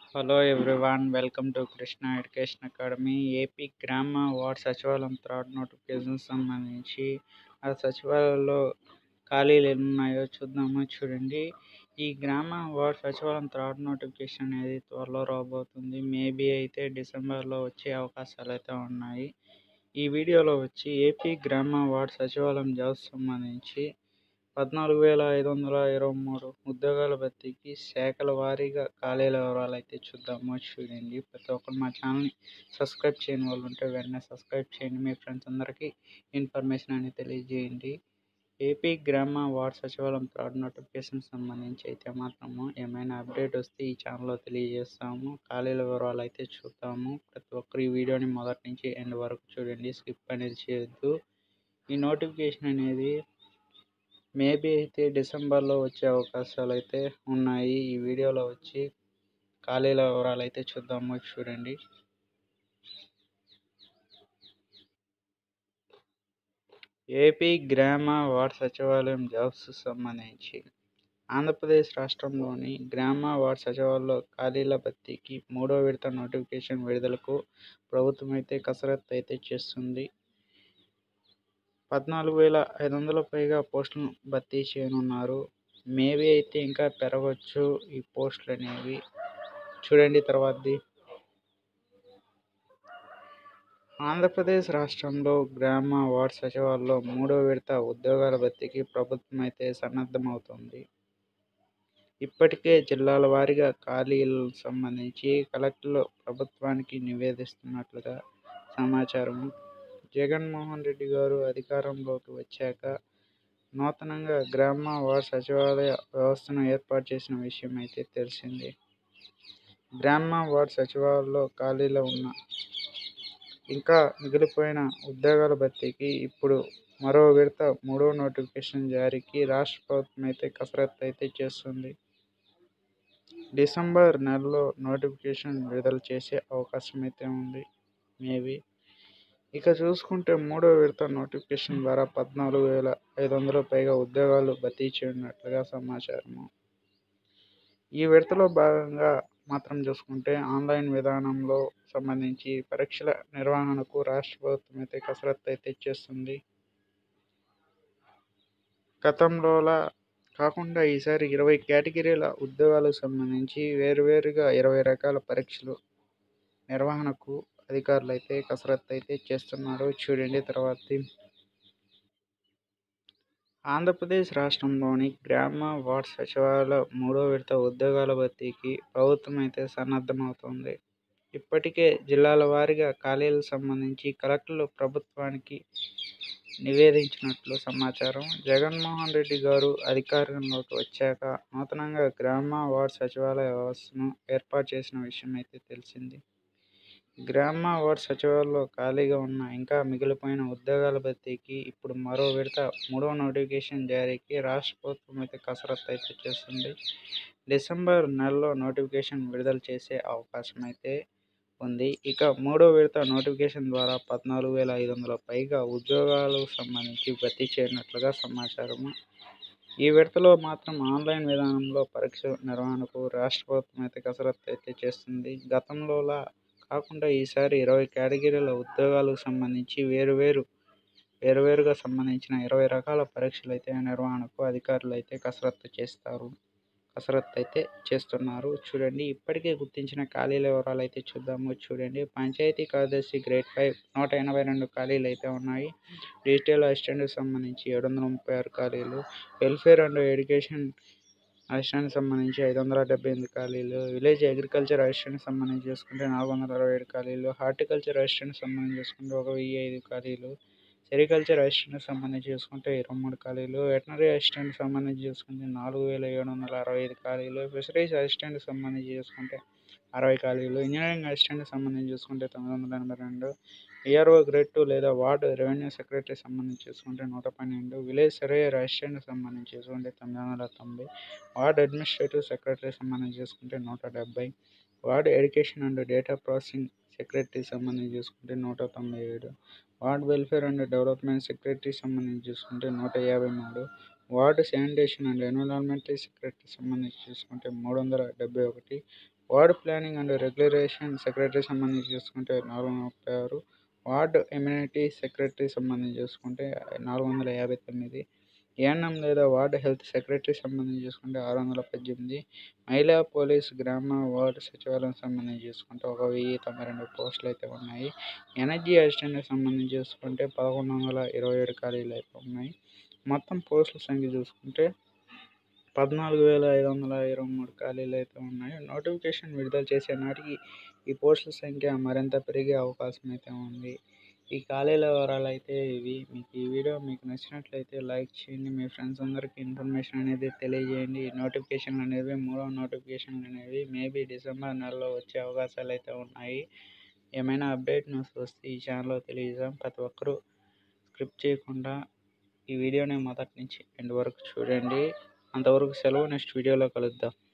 hello everyone welcome to Krishna education academy AP గ్రామ ward సచివాలయం third notification సంబంధించి ఆ సచివాలయంలో ఖాళీలు ఎన్ని ఉన్నాయో చూద్దాము చూడండి ఈ గ్రామ వార్డ్ సచివాలయం థర్డ్ నోటిఫికేషన్ అనేది త్వరలో రాబోతుంది మేబీ అయితే డిసెంబర్లో వచ్చే అవకాశాలు అయితే ఉన్నాయి ఈ వీడియోలో వచ్చి ఏపీ గ్రామ వార్డ్ సచివాలయం జాబ్స్ సంబంధించి పద్నాలుగు వేల ఐదు వందల ఇరవై మూడు ఉద్యోగాల భర్తీకి శాఖల వారీగా ఖాళీల వివరాలు అయితే చూద్దాము చూడండి ప్రతి ఒక్కరు మా ఛానల్ని సబ్స్క్రైబ్ చేయని వాళ్ళు ఉంటే వెంటనే సబ్స్క్రైబ్ చేయండి మీ ఫ్రెండ్స్ అందరికీ ఇన్ఫర్మేషన్ అనేది తెలియజేయండి ఏపీ గ్రామ వార్డ్ సచివాలయం థర్డ్ నోటిఫికేషన్ సంబంధించి అయితే మాత్రము ఏమైనా అప్డేట్ వస్తే ఈ ఛానల్లో తెలియజేస్తాము ఖాళీల వివరాలు అయితే చూద్దాము ప్రతి ఒక్కరు ఈ వీడియోని మొదటి నుంచి ఎండ్ వరకు చూడండి స్కిప్ అనేది చేయొద్దు ఈ నోటిఫికేషన్ అనేది మేబీ అయితే డిసెంబర్లో వచ్చే అవకాశాలు అయితే ఉన్నాయి ఈ వీడియోలో వచ్చి ఖాళీల వివరాలు అయితే చూద్దాము చూడండి ఏపీ గ్రామ వార్డ్ సచివాలయం జాబ్స్ సంబంధించి ఆంధ్రప్రదేశ్ రాష్ట్రంలోని గ్రామ వార్డ్ సచివాలయంలో ఖాళీల భర్తీకి మూడో విడత నోటిఫికేషన్ విడుదలకు ప్రభుత్వం అయితే కసరత్తు అయితే చేస్తుంది పద్నాలుగు వేల ఐదు వందల పైగా పోస్టులను భర్తీ చేయనున్నారు మేబీ అయితే ఇంకా పెరగవచ్చు ఈ పోస్టులు అనేవి చూడండి తర్వాతది ఆంధ్రప్రదేశ్ రాష్ట్రంలో గ్రామ వార్డ్ సచివాలయంలో మూడో విడత ఉద్యోగాల భర్తీకి ప్రభుత్వం అయితే సన్నద్ధమవుతుంది ఇప్పటికే జిల్లాల వారీగా ఖాళీలకు సంబంధించి కలెక్టర్లు ప్రభుత్వానికి నివేదిస్తున్నట్లుగా సమాచారం జగన్మోహన్ రెడ్డి గారు అధికారంలోకి వచ్చాక నూతనంగా గ్రామ వార్డ్ సచివాలయ వ్యవస్థను ఏర్పాటు చేసిన విషయం అయితే తెలిసిందే గ్రామ వార్డ్ సచివాలయంలో ఖాళీలో ఉన్న ఇంకా మిగిలిపోయిన ఉద్యోగాల భర్తీకి ఇప్పుడు మరో విడత మూడో నోటిఫికేషన్ జారీకి రాష్ట్ర ప్రభుత్వం అయితే కసరత్తు అయితే చేస్తుంది డిసెంబర్ నెలలో నోటిఫికేషన్ విడుదల చేసే అవకాశం అయితే ఉంది మేబీ ఇక చూసుకుంటే మూడో విడత నోటిఫికేషన్ ద్వారా పద్నాలుగు వేల ఐదు వందల పైగా ఉద్యోగాలు భర్తీ చేయనున్నట్లుగా సమాచారము ఈ విడతలో భాగంగా మాత్రం చూసుకుంటే ఆన్లైన్ విధానంలో సంబంధించి పరీక్షల నిర్వహణకు రాష్ట్ర ప్రభుత్వం అయితే కసరత్తు అయితే చేస్తుంది గతంలోలా కాకుండా ఈసారి ఇరవై కేటగిరీల ఉద్యోగాలకు సంబంధించి వేరువేరుగా ఇరవై రకాల పరీక్షలు నిర్వహణకు అధికారులు అయితే కసరత్తు అయితే చేస్తున్నారు చూడండి తర్వాత ఆంధ్రప్రదేశ్ రాష్ట్రంలోని గ్రామ వార్డ్ సచివాలయ మూడో విడత ఉద్యోగాల భర్తీకి ప్రభుత్వం అయితే సన్నద్ధమవుతోంది ఇప్పటికే జిల్లాల వారీగా ఖాళీలకు సంబంధించి కలెక్టర్లు ప్రభుత్వానికి నివేదించినట్లు సమాచారం జగన్మోహన్ రెడ్డి గారు అధికారంలోకి వచ్చాక నూతనంగా గ్రామ వార్డ్ సచివాలయ వ్యవస్థను ఏర్పాటు చేసిన విషయం అయితే తెలిసింది గ్రామ వార్డ్ సచివాలయంలో ఖాళీగా ఉన్న ఇంకా మిగిలిపోయిన ఉద్యోగాల భర్తీకి ఇప్పుడు మరో విడత మూడవ నోటిఫికేషన్ జారీకి రాష్ట్ర ప్రభుత్వం అయితే కసరత్తు అయితే చేస్తుంది డిసెంబర్ నెలలో నోటిఫికేషన్ విడుదల చేసే అవకాశం అయితే ఉంది ఇక మూడో విడత నోటిఫికేషన్ ద్వారా పద్నాలుగు వేల ఐదు వందల పైగా ఉద్యోగాలకు సంబంధించి భర్తీ చేయనున్నట్లుగా సమాచారము ఈ విడతలో మాత్రం ఆన్లైన్ విధానంలో పరీక్ష నిర్వహణకు రాష్ట్ర ప్రభుత్వం అయితే కసరత్తు అయితే చేస్తుంది గతంలోలా కాకుండా ఈసారి ఇరవై కేటగిరీల ఉద్యోగాలకు సంబంధించి వేరువేరు వేరువేరుగా సంబంధించిన ఇరవై రకాల పరీక్షలు అయితే నిర్వహణకు అధికారులు అయితే కసరత్తు చేస్తారు కసరత్తు అయితే చేస్తున్నారు చూడండి ఇప్పటికే గుర్తించిన ఖాళీల వివరాలు అయితే చూద్దాము చూడండి పంచాయతీ కార్యదర్శి గ్రేడ్ ఫైవ్ నూట ఎనభై రెండు ఖాళీలు అయితే ఉన్నాయి డిజిటల్ అసిస్టెంట్కి సంబంధించి ఏడు వందల ముప్పై ఆరు ఖాళీలు వెల్ఫేర్ అండ్ ఎడ్యుకేషన్ అసిస్టెంట్ సంబంధించి ఐదు వందల డెబ్బై ఎనిమిది ఖాళీలు విలేజ్ అగ్రికల్చర్ అసిస్టెంట్ సంబంధించి చూసుకుంటే నాలుగు వందల అరవై ఏడు ఖాళీలు హార్టికల్చర్ అసిస్టెంట్ సంబంధించి చూసుకుంటే ఒక వెయ్యి ఐదు ఖాళీలు సెరికల్చర్ అసిస్టెంట్ సంబంధించి చూసుకుంటే ఇరవై మూడు ఖాళీలు వెటనరీ అసిస్టెంట్ సంబంధించి చూసుకుంటే నాలుగు వేల ఏడు వందల అరవై ఐదు ఖాళీలు ఫిషరీస్ అసిస్టెంట్ సంబంధించి చూసుకుంటే అరవై ఖాళీలు ఇంజనీరింగ్ అసిస్టెంట్ సంబంధించి చూసుకుంటే తొమ్మిది వందల ఎనభై రెండు ఈఆర్ఓ గ్రేడ్ టూ లేదా వార్డు రెవెన్యూ సెక్రటరీ సంబంధించి చూసుకుంటే నూట పన్నెండు విలేజ్ సర్వేయర్ అసిస్టెంట్ సంబంధించి చూసుకుంటే తొమ్మిది వందల తొంభై వార్డ్ అడ్మినిస్ట్రేటివ్ సెక్రటరీ సంబంధించి చూసుకుంటే నూట డెబ్బై ward education and data processing secretary సంబంధించి చూసుకుంటే నూట తొంభై ఏడు ward welfare and development secretary సంబంధించి చూసుకుంటే నూట యాభై మూడు ward sanitation and environmental secretary సంబంధించి చూసుకుంటే మూడు వందల డెబ్బై ఒకటి ward planning and regulation secretary సంబంధించి చూసుకుంటే నాలుగు వందల ముప్పై ఆరు వార్డు ఎమ్యూనిటీ సెక్రటరీ సంబంధించి చూసుకుంటే నాలుగు వందల యాభై తొమ్మిది ఏఎన్ఎం లేదా వార్డు హెల్త్ సెక్రటరీ సంబంధించి చూసుకుంటే ఆరు వందల పద్దెనిమిది మహిళా పోలీస్ గ్రామ వార్డు సచివాలయం సంబంధించి చూసుకుంటే ఒక వెయ్యి తొంభై రెండు పోస్టులు అయితే ఉన్నాయి ఎనర్జీ అసిస్టెంట్కి సంబంధించి చూసుకుంటే పదకొండు వందల ఇరవై ఏడు ఖాళీలు అయితే ఉన్నాయి మొత్తం పోస్టుల సంఖ్య చూసుకుంటే పద్నాలుగు వేల ఐదు వందల ఇరవై మూడు ఖాళీలు అయితే ఉన్నాయి నోటిఫికేషన్ విడుదల చేసే నాటికి ఈ పోస్టుల సంఖ్య మరింత పెరిగే అవకాశం అయితే ఉంది ఈ ఖాళీల వివరాలు అయితే ఇవి మీకు ఈ వీడియో మీకు నచ్చినట్లయితే లైక్ చేయండి మీ ఫ్రెండ్స్ అందరికీ ఇన్ఫర్మేషన్ అనేది తెలియజేయండి ఈ నోటిఫికేషన్లు అనేవి మూడవ నోటిఫికేషన్లు అనేవి మేబీ డిసెంబర్ నెలలో వచ్చే అవకాశాలు అయితే ఉన్నాయి ఏమైనా అప్డేట్ న్యూస్ వస్తే ఈ ఛానల్లో తెలియజేద్దాం ప్రతి ఒక్కరూ స్క్రిప్ట్ చేయకుండా ఈ వీడియోని మొదటి నుంచి ఎండ్ వరకు చూడండి అంతవరకు సెలవు నెక్స్ట్ వీడియోలో కలుద్దాం